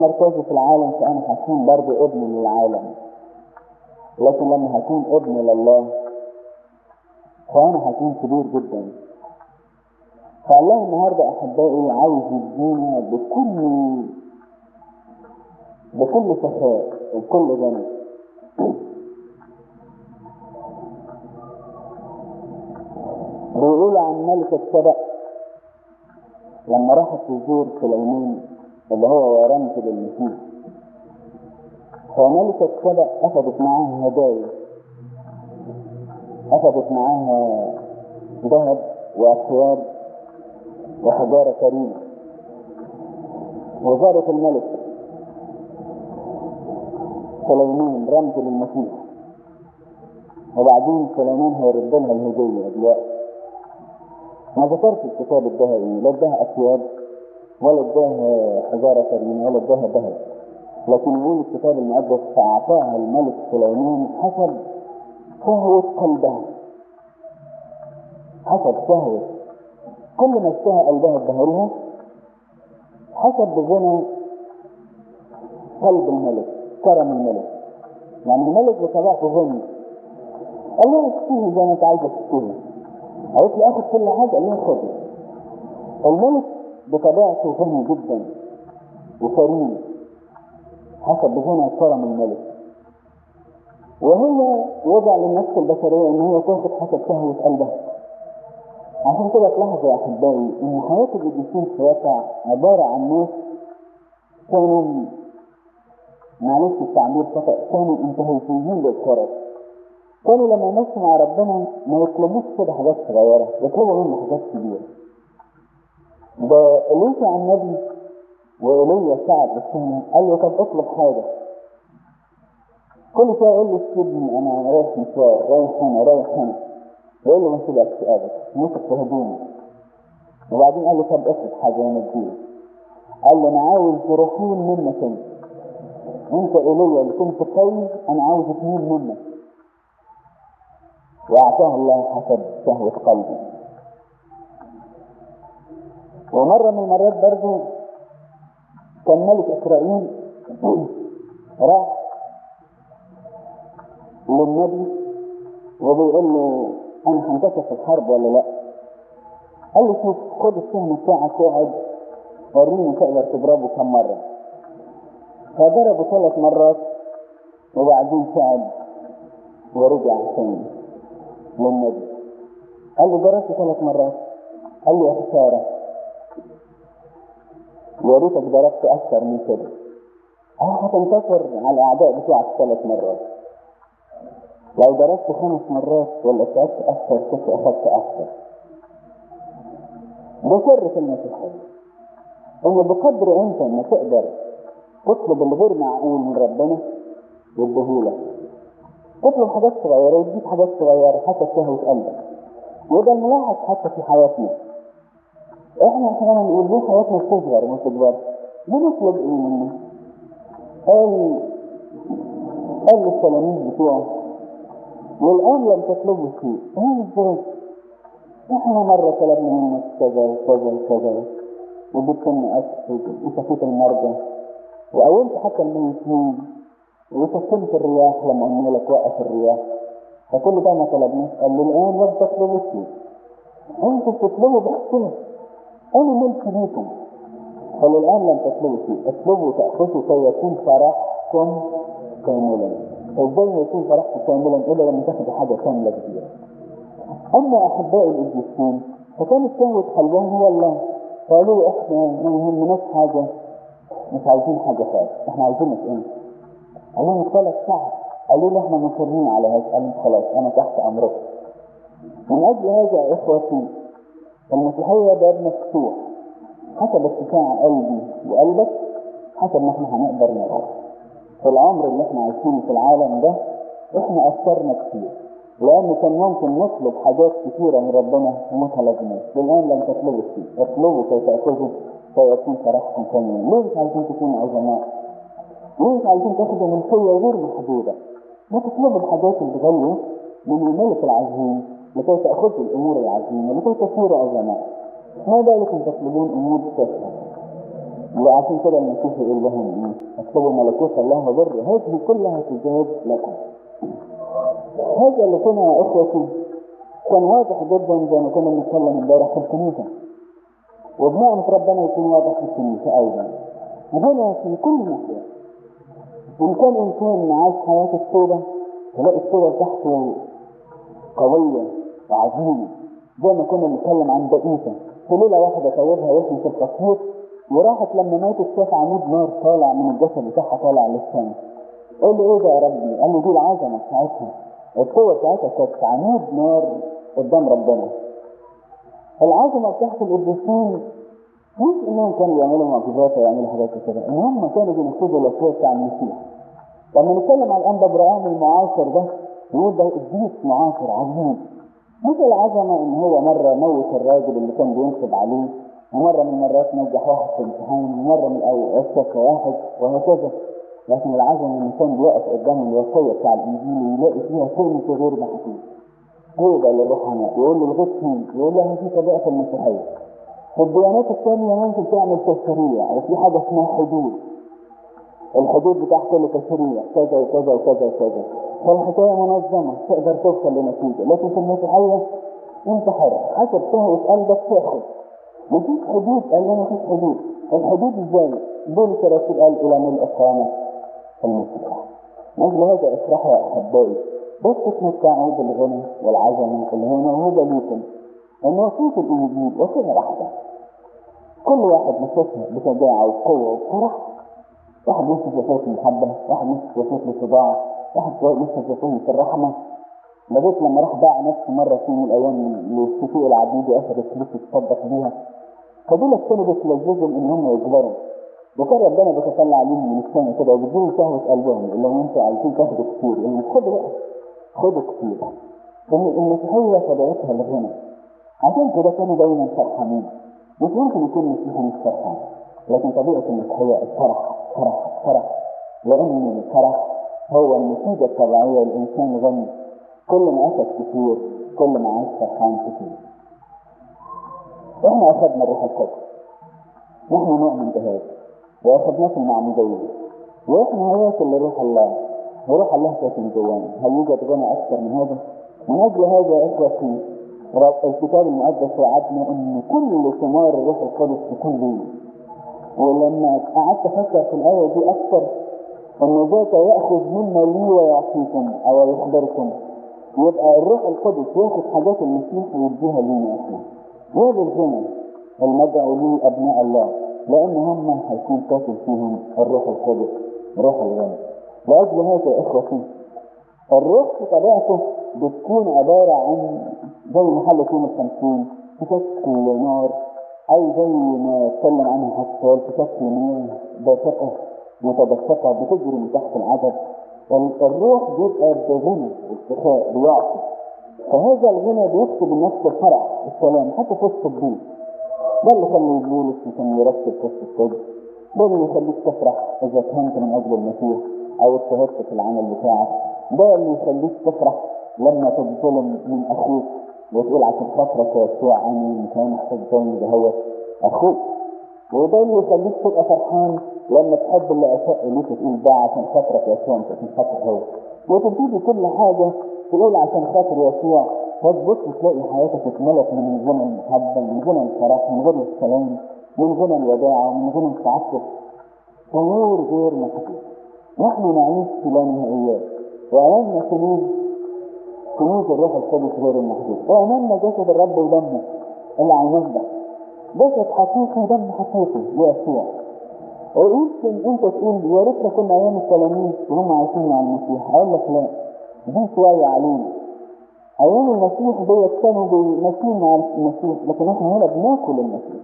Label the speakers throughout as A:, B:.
A: مركزي في العالم فأنا هكون برضه ابن للعالم لكن لما هكون ابن لله فأنا هكون كبير جدا فالله النهاردة أحبائي عاوز يدينا بكل بكل سخاء وبكل جنب بيقول عن ملكة سبأ لما راحت تزور سليمان اللي هو رمز للمسيح فملكة سبأ أخذت معاها هدايا أخذت معاها ذهب وأثواب وحجارة كريمة وزارة الملك سليمان رمز للمسيح وبعدين سليمان هيرد لها الهدية دلوقتي ما ذكرش الكتاب اداها ايه لا اداها اثياب ولا اداها حجارة كريمة ولا اداها ذهب لكن يقول الكتاب المقدس فأعطاها الملك سليمان حسب شهوة قلبها حسب شهوة كل ما اشتهى قلبها اداها لها حسب بغنى قلب الملك كرم الملك يعني الملك بطبيعته غني قال لها اشتهي زي ما انت عايزه تشتهي قالت لي اخد كل حاجه قال لها خدي الملك بطبيعته غني جدا وكريم حسب غنى كرم الملك وهو وضع للنفس البشريه ان هي تاخد حسب شهوه قلبها عشان كده تلاحظوا يا احبائي ان حياه القديسين في واقع عباره عن ناس كانوا معلش التعبير خطا كانوا انتهازيين للفرج كانوا لما يمشوا مع ربنا ما يطلبوش كده حاجات صغيره يطلبوا منه حاجات كبيره ده اليسع النبي وإيليا سعد السنة قال له طب اطلب حاجة كل شوية يقول له سيبني أنا رايح مشوار رايح هنا رايح هنا يقول له ما سيبكش أبدا مسك في هدومه وبعدين قال له طب اطلب حاجة وانا اديلك قال له أنا عاوز روحين منك أنت أنت إيليا اللي كنت قوي أنا عاوز اثنين منك وأعطاه الله حسب شهوة قلبي ومرة من المرات برضه كان ملك إسرائيل راح للنبي وبيقول له أنا هنتصر في الحرب ولا لأ؟ قال له شوف خد السهم بتاعك واقعد وريني تقدر تضربه كم مرة فضربه ثلاث مرات وبعدين تعب ورجع تاني للنبي قال له ضربت ثلاث مرات قال له يا خسارة يا ريتك ضربت أكثر من كده أهو هتنتصر على الأعداء بتوعك ثلاث مرات لو ضربت خمس مرات ولا تعبت أكثر كنت أخذت أكثر ده سر كلمة الحب إن بقدر أنت ما تقدر تطلب الغير معقول من ربنا يديهولك تطلب حاجات صغيرة وتجيب حاجات صغيرة حتى شهوة قلبك وده الملاحظ حتى في حياتنا احنا احيانا نقول ليه حياتنا بتصغر ما تكبرش بنطلب ايه منه قال قال للتلاميذ بتوعه والان لم تطلبوا شيء ايه ازاي احنا مرة طلبنا منك كذا وكذا وكذا وجبت لنا اكل وشفيت المرضى وقومت حتى الميتين وسكنت الرياح لما قلنا لك وقف الرياح فكل ده ما طلبناش قال له الان لم تطلبوا شيء انتوا بتطلبوا بحسنه أنا ملك ليكم فللآن لم تطلبوا شيء اطلبوا تأخذوا كي يكون فرحكم كاملا ازاي يكون فرحكم كاملا إلا لما تاخدوا حاجة كاملة كبيرة أما أحبائي القديسين فكانت شهوة قلبهم هو الله قالوا إحنا ما يهمناش حاجة مش عايزين حاجة خالص إحنا عايزينك أنت الله ثلاث ساعة قالوا له إحنا مصرين على هذا قال خلاص أنا تحت أمرك من أجل هذا يا إخوتي المسيحية باب مفتوح حسب اتساع قلبي وقلبك حسب ما احنا هنقدر نقرا في العمر اللي احنا عايشينه في العالم ده احنا اثرنا كتير لان كان ممكن نطلب حاجات كتيرة من ربنا وما طلبناش للان لم تطلبوا شيء اطلبوا كي تأخذوا كي يكون فرحكم كاملا ليه مش عايزين تكونوا عظماء؟ ليه مش عايزين تاخدوا ملكية غير محدودة؟ ما تطلبوا الحاجات الغالية من الملك العظيم لكي تأخذوا الأمور العظيمة لكي تصيروا عظماء ما بالكم تطلبون أمور تافهة وعشان كده المسيح يقول لهم ايه اطلبوا ملكوت الله وبر هذه كلها تزاد لكم هذا اللي كنا يا اخوتي كان واضح جدا زي ما كنا بنتكلم امبارح في الكنيسه وبنعمة ربنا يكون واضح في الكنيسه ايضا هنا في كل مكان ان كان انسان عايش حياه التوبه تلاقي التوبه بتاعته قويه وعظيمه زي ما كنا بنتكلم عن بقيته في ليله واحده طيبها وحي في التصوير وراحت لما ماتت شاف عمود نار طالع من الجسد بتاعها طالع للسماء قال له ايه ده يا ربي؟ قال له دي العظمه بتاعتها القوه بتاعتها كانت عمود نار قدام ربنا العظمه بتاعت القديسين مش انهم كانوا يعملوا معجزات ويعملوا حاجات كده ان هم كانوا بينفذوا الوصيه بتاع المسيح لما نتكلم عن الانبا ابراهيم المعاصر ده يقول ده قديس معاصر عظيم مش العظمه ان هو مره موت الراجل اللي كان بينصب عليه ومرة من المرات نجح واحد في الامتحان ومرة من أوقات واحد وهكذا لكن العظمة إن كان بيقف قدام الوصية بتاع الإنجيل ويلاقي فيها كلمة غير محسوس هو ده اللي الروح هنا يقول له الغش يقول له في طبيعة المسيحية في الديانات الثانية ممكن تعمل تشريع وفي حاجة اسمها حدود الحدود بتاع كل تشريع كذا وكذا وكذا وكذا فالحكاية منظمة تقدر توصل لنتيجة لكن في المسيحية انت حر حسب شهوة قلبك تاخد مفيش حدود قال لنا مفيش حدود الحدود ازاي بولس الرسول قال الى ملء قامة المسيح نجل هذا افرحوا يا احبائي بس تتمتعوا بالغنى والعظمة اللي هنا وهو ليكم ان وصية الانجيل وصية واحدة كل واحد مسكها بشجاعة وقوة وفرح واحد مسك وصية المحبة واحد مسك وصية الاتباع واحد مسك وصية الرحمة لغاية لما راح باع نفسه مرة في من الأيام للسوق العبيد وأخذ الفلوس يتصدق بيها فدول كانوا بيتلذذهم إن هم يجبروا وكان ربنا بيتطلع عليهم من السماء كده وبيديهم شهوة قلبهم اللي هم أنتوا عايزين تاخدوا كتير يعني خدوا بقى خدوا كتير إن المسيحية طبيعتها الغنى عشان كده كانوا دايما فرحانين مش ممكن يكون المسيحي مش فرحان لكن طبيعة المسيحية الفرح فرح فرح لأن الفرح هو النتيجة الطبيعية للإنسان غني كل ما أخذ كتير كل ما عاش فرحان كتير احنا أخذنا الروح القدس نحن نؤمن بهذا وأخذناه في المعمودية وإحنا هياكل لروح الله وروح الله ساكن جوانا هل يوجد غنى أكثر من هذا؟ من أجل هذا يا إخوتي الكتاب المقدس وعدنا إن كل ثمار الروح القدس تكون لينا ولما قعدت أفكر في الآية دي أكثر أن ذاك يأخذ مما لي ويعطيكم أو يخبركم يبقى الروح القدس ياخد حاجات المسيح ويديها لينا احنا وهذا الغنى المدعو ليه ابناء الله لان هم هيكون كاتب فيهم الروح القدس روح الغنى لاجل هذا يا اخوتي الروح في طبيعته بتكون عبارة عن زي محل يكون الخمسين في شكل نار أو زي ما اتكلم عنها حتى في شكل مياه دافقة متدفقة بتجري من تحت العدد الروح بيبقى بغنى استخاء بيعطي فهذا الغنى بيكتب النفس الفرح السلام حتى في وسط الدين ده اللي خلي بولس كان يرتب قصة الصدق ده اللي يخليك تفرح إذا كنت من أجل المسيح أو اجتهدت في العمل بتاعك ده اللي يخليك تفرح لما تتظلم من أخوك وتقول عشان خاطرك يا يسوع أنا كان محتاج تاني ده هو أخوك وده اللي يخليك تبقى فرحان لما تحب اللي أساء إليك تقول ده عشان خاطرك يا يسوع مش عشان خاطر هو وتبتدي كل حاجة تقول عشان خاطر يسوع وتبص تلاقي حياتك اتملت من غنى المحبة من غنى الفرح من غنى السلام من غنى الوداع ومن غنى التعفف شعور غير محدود نحن نعيش في لا نهائيات وأمامنا كنوز كنوز الروح القدس غير المحدود وأمامنا جسد الرب ودمه اللي على المذبح جسد حقيقي ودم حقيقي ليسوع ويمكن انت تقول يا ريتنا كنا ايام التلاميذ وهم عايشين مع المسيح اقول لك لا دي شويه علينا ايام المسيح ديت كانوا ماشيين مع المسيح لكن احنا هنا بناكل المسيح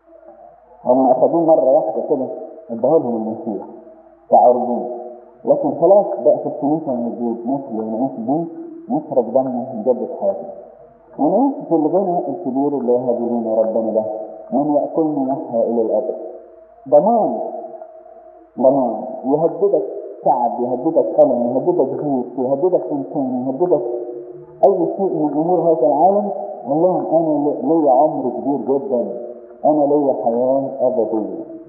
A: هم اخذوه مره واحده كده اداها لهم المسيح كعرضون لكن خلاص بقى في الكنيسه موجود ناكل ونعيش بيه نشرب دمه نجدد حياتنا ونعيش في الغنى الكبير اللي يهب لنا ربنا ده من ياكلنا نحيا الى الابد ضمان ضمان يهددك تعب يهددك ألم يهددك ضيق يهددك إنسان يهددك أي شيء من أمور هذا العالم والله أنا لي عمر كبير جدا أنا لي حياة أبدية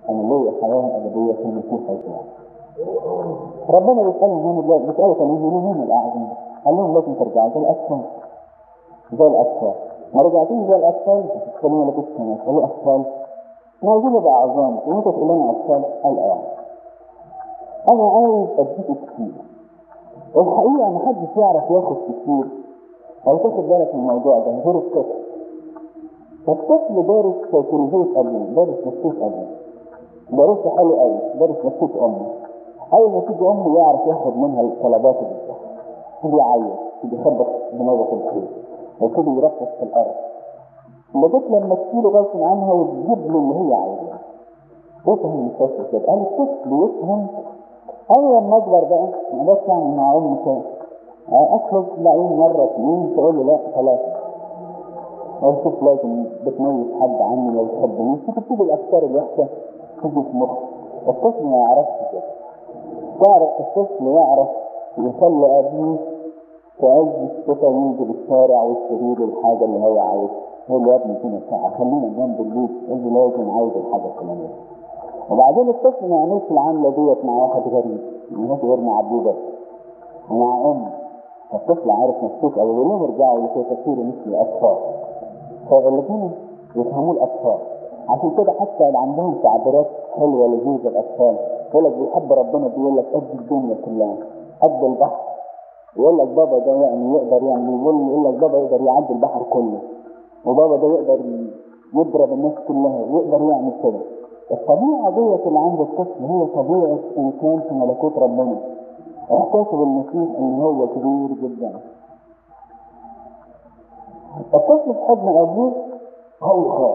A: أنا ليا حياة أبدية في المسيح يسوع ربنا بيسألهم هنا دلوقتي بيسألوا كانوا مين الأعظم قال لهم لازم ترجعوا زي الأطفال زي الأطفال ما رجعتوش زي الأطفال تتكلموا لك السماء قالوا أطفال ما عايزين نبقى أعظام وأنت تقول لنا أطفال قال آه أنا عايز أديك كتير الحقيقة ما حدش يعرف ياخد كتير أو تاخد بالك من الموضوع ده غير الطفل الطفل دارس سيكولوجية أبوه دارس نفسية أبوه دارسه حلو قوي دارس نفسية أمه أول ما تيجي أمه يعرف ياخد منها الطلبات اللي يجي يعيط يجي يخبط دماغه في الحيط ويبتدي يرفس في الأرض لغاية لما تشيله غصب عنها وتجيب له اللي هي عايزاه يفهم المستشفى كده قال الطفل يفهم أول ما أكبر بقى ما بس يعني مع أمي كده أخرج تلاقيه مرة اتنين تقول له لا خلاص وشوف لازم بتميز حد عني ما بتحبنيش فتبتدي الأفكار الوحشة تيجي في مخه الطفل ما يعرفش كده تعرف الطفل يعرف يخلي أبيه في عز الشتاء ينزل الشارع ويشتري له الحاجة اللي هو عايزها يقول له يا ابني فين الساعة خلينا جنب البيت يقول له لازم عايز الحاجة الفلانية وبعدين الطفل ما يعملش العملة ديت مع واحد غريب ما غير مع أبوه بس ومع أم الطفل عارف نفسه أو يقول لهم ارجعوا لكي تصيروا مثل الأطفال فالاثنين يفهموا الأطفال عشان كده حتى اللي عندهم تعبيرات حلوة لذيذة الأطفال يقول لك بيحب ربنا بيقول لك قد الدنيا كلها قد البحر يقول لك بابا ده يعني يقدر يعني يقول يقول لك بابا يقدر يعدي البحر كله وبابا ده يقدر يضرب الناس كلها ويقدر يعمل كده الطبيعة ديت اللي عند الطفل هي طبيعة إنسان في ملكوت ربنا إحساسه بالمسيح إن هو كبير جدا الطفل في حضن أبوه هو خاف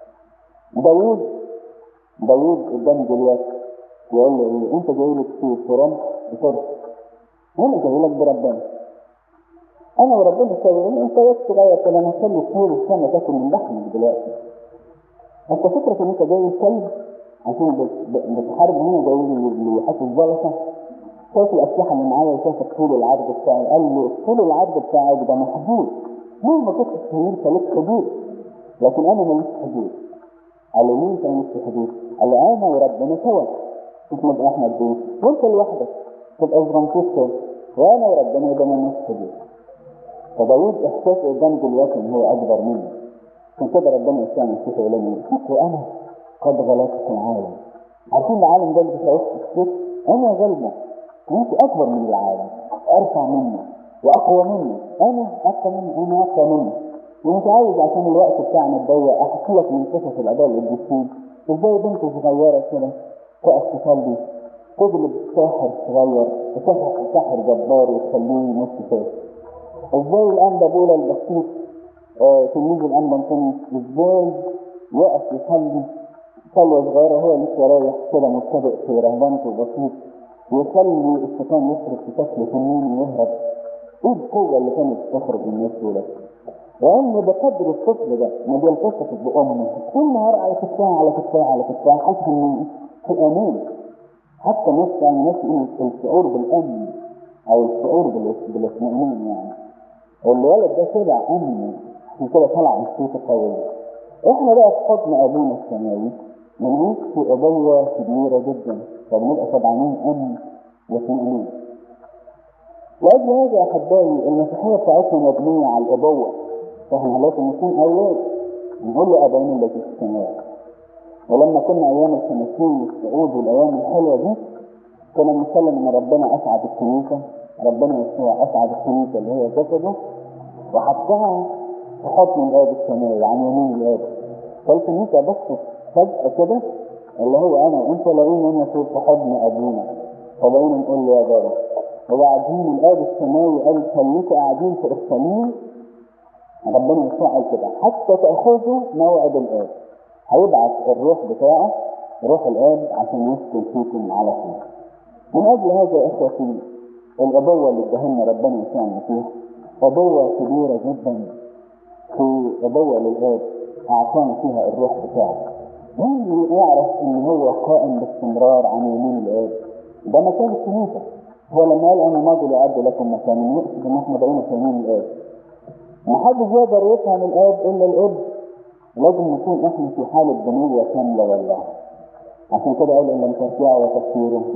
A: داوود داوود قدام جليات يقول له إيه أنت جاي لك في فرن بفرس وأنا جاي لك بربنا أنا وربنا سوي أنت يا صغير كده أنا هخلي طول السنة تاكل من لحمك دلوقتي انت فكرة ان انت جاي كلب عشان بتحارب هنا جاي لحط الزلطة شايف الأسلحة اللي معايا وشايف الطول العرض بتاعي قال له الطول العرض بتاعك ده محدود مهما كنت التغيير فلك حدود لكن أنا ماليش حدود قال له ليه انت ماليش حدود؟ قال له أنا وربنا سوا شوف نبقى احنا قد وانت لوحدك تبقى صغنطوط كده وأنا وربنا يبقى مالناش حدود فداوود إحساسه قدام جليات إن هو أكبر منه عشان كده ربنا يسوع المسيح يقول لنا فكروا انا قد غلبت العالم عارفين العالم ده اللي بيخوف كتير انا غلبه انت اكبر من العالم ارفع منه واقوى منه انا اقوى منه انا اقوى منه ومش عايز عشان الوقت بتاعنا الضيق احكي لك من قصص الاباء القديسين ازاي بنت صغيره كده تقف تصلي تجلب ساحر صغير وساحر ساحر جبار وتخليه نص فاس ازاي الان بولا البسيط تلميذ الأنبا انطونيوس ازاي يقف يصلي صلوة صغيرة هو لسه رايح كده مبتدئ في رهبنته بسيط ويخلي الشيطان يصرف في شكل تنين ويهرب ايه القوة اللي كانت تخرج من الناس دول وأن بقدر الطفل ده ما بيلتصق بأمه كل نهار على كتفها على كتفها على كتفها حاسس إنه في أمان حتى ناس يعني ناس يقولوا الشعور بالأمن أو الشعور بالاطمئنان يعني الولد ده طلع أمن عشان كده طلع نفسيته قوية احنا بقى في حضن ابونا السماوي بنعيش في ابوة كبيرة جدا فبنبقى شبعانين امن واطمئنان لاجل هذا يا احبائي المسيحية بتاعتنا مبنية على الابوة فاحنا لازم نكون اولاد نقول له ابونا الذي في السماء ولما كنا ايام الخمسين والصعود والايام الحلوة دي كنا بنتكلم ان ربنا اسعد الكنيسة ربنا يسوع اسعد الكنيسة اللي هي جسده وحطها في حضن الآب السماوي عن يمين الآب قلت إن أنت بس فجأة كده اللي هو أنا وأنت لاقيين أنا في حضن أبونا فبقينا نقول له يا بابا هو قاعدين الآب السماوي قال خليكوا قاعدين في إرسالين ربنا يسوع قال كده حتى تأخذوا موعد الآب هيبعت الروح بتاعه روح الآب عشان يسكن فيكم على طول من أجل هذا يا إخوتي الأبوة اللي اداها ربنا يسوع المسيح أبوة كبيرة جدا في أبوة للآب أعطانا فيها الروح بتاعه مين يعرف إن هو قائم باستمرار عن يمين الآب ده مكان الكنيسة هو لما قال أنا ماضي لأعد لكم مكان يقصد إن إحنا بقينا في يمين الآب محدش يقدر يفهم الآب إلا الآب لازم نكون إحنا في حالة بنية كاملة والله عشان كده قال ان لم ترجعوا وتسيروا